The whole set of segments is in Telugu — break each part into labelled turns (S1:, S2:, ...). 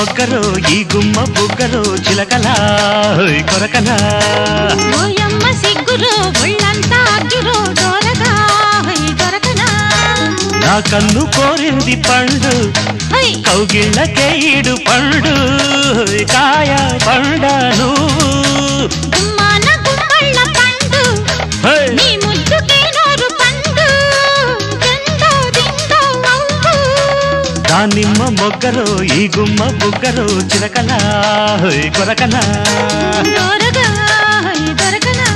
S1: మొగ్గరో ఈ గుమ్మ బుగ్గరో చిలకలా హోయ్ కొరకలా
S2: ఓయమ్మ సిగ్గురు ఒళ్ళంతా అగ్గిరో డోరగా హై దొరకనా
S1: నా కన్ను కోరింది పండు
S2: హై
S1: కౌగిళ్ళకే ఈడు పండు హోయ్ కాయ పండను
S2: గుమ్మాన గుమ్మళ్ళ పండు
S1: హోయ్
S2: నీ ముద్దుకే నోరు పండు దిందో దిందో అవ్వు
S1: దానిమ్మ మొగ్గరో ఈ గుమ్మ బుగ్గరో చిలకలా హోయ్ కొరకలా
S2: డోరగా హై దొరకనా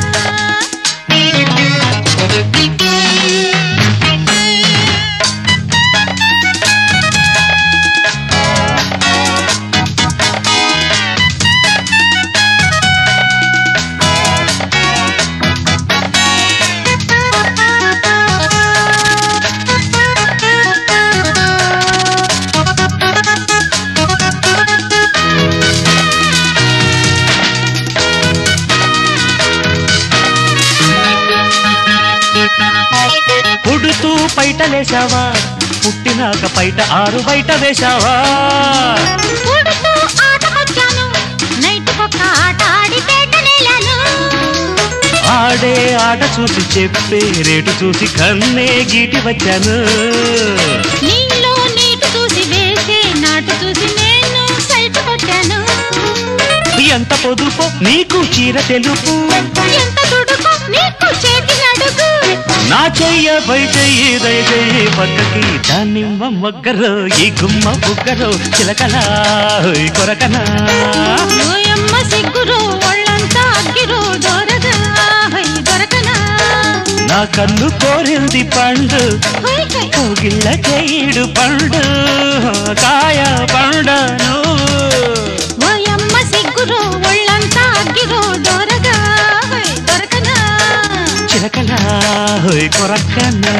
S1: పుడుతూ పైటలేశావా పుట్టినాక పైట ఆరు బయట వేశావా
S2: పుడుతూ ఆటకొచ్చాను నైట్ ఒక్క ఆట ఆడి పేట నేలాను
S1: ఆడే ఆట చూసి చెప్పే రేటు చూసి కన్నే గీటి వచ్చాను
S2: నీలో నీటు చూసి వేసే నాటు చూసి నేను సైట్ కొట్టాను
S1: ఎంత పొదుపు నీకు చీర తెలుపు
S2: ఎంత దుడుకు నీకు చేతి నడుగు
S1: నా చెయ్య పై చెయ్యి దయచేయి పక్కకి దానిమ్మ మొగ్గరో ఈ గుమ్మ బుగ్గరో చిలకలా హోయ్ కొరకనా
S2: ఓయమ్మ సిగ్గురు ఒళ్ళంతా అగ్గిరు దొరగా హై దొరకనా
S1: నా కన్ను కోరింది పండు
S2: హై హై
S1: కోగిళ్ళ చేయుడు పండు కాయ పండను
S2: ఓయమ్మ సిగ్గురు ఒళ్ళంతా అగ్గిరు దొరగా హై దొరకనా
S1: చిలకలా హోయ్ కొరకనా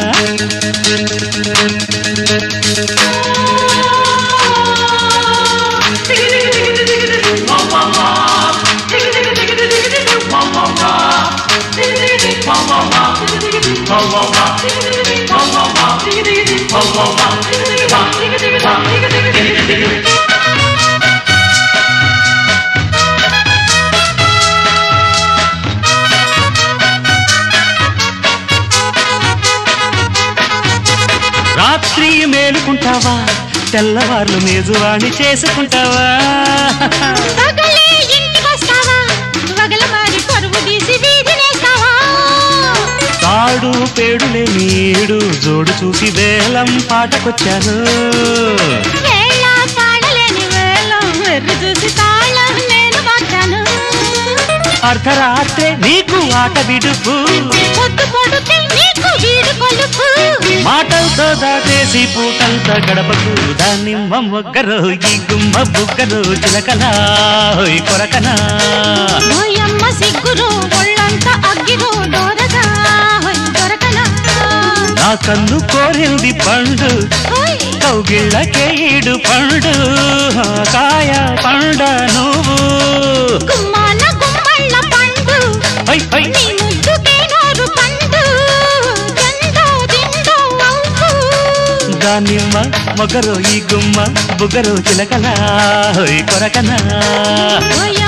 S1: రాత్రి మేలుకుంటావా తెల్లవార్లు మేజువాణి చేసుకుంటావా
S2: పగలే ఇంటికొస్తావా వగల మారి పరువు తీసి వీధినేస్తావా
S1: తాడు పేడులే నీడు జోడు చూసి వేలం పాటకొచ్చాను
S2: వేళ తాళలేని వేళం వెర్రి చూసి తాళం నేను పట్టాను
S1: అర్ధరాత్రే నీకు ఆట విడుపు
S2: పొద్దు పొడుతే నీకు వీడు కొలుపు
S1: మాటలతో దాటేసి పూటంతా గడపకు దానిమ్మ మొగ్గరు ఈ గుమ్మ బుగ్గరు చిలకలా హోయ్ కొరకనా
S2: ఓయమ్మ సిగ్గురు ఒళ్ళంతా అగ్గిరు దొరగా హొయ్ దొరకనా
S1: నా కన్ను కోరింది పండు
S2: హొయ్
S1: కౌగిళ్ళకే ఈడు పండు కాయ పండ నువ్వు
S2: గుమ్మాన గుమ్మళ్ళ పండు
S1: హై హై
S2: నీ ముద్దుకే నోరు పండు దిందో దిందో అవ్వు
S1: దానిమ్మ మొగరు ఈ గుమ్మ బుగ్గరు చిలకలా హోయ్ కొరకనా
S2: ఓయ్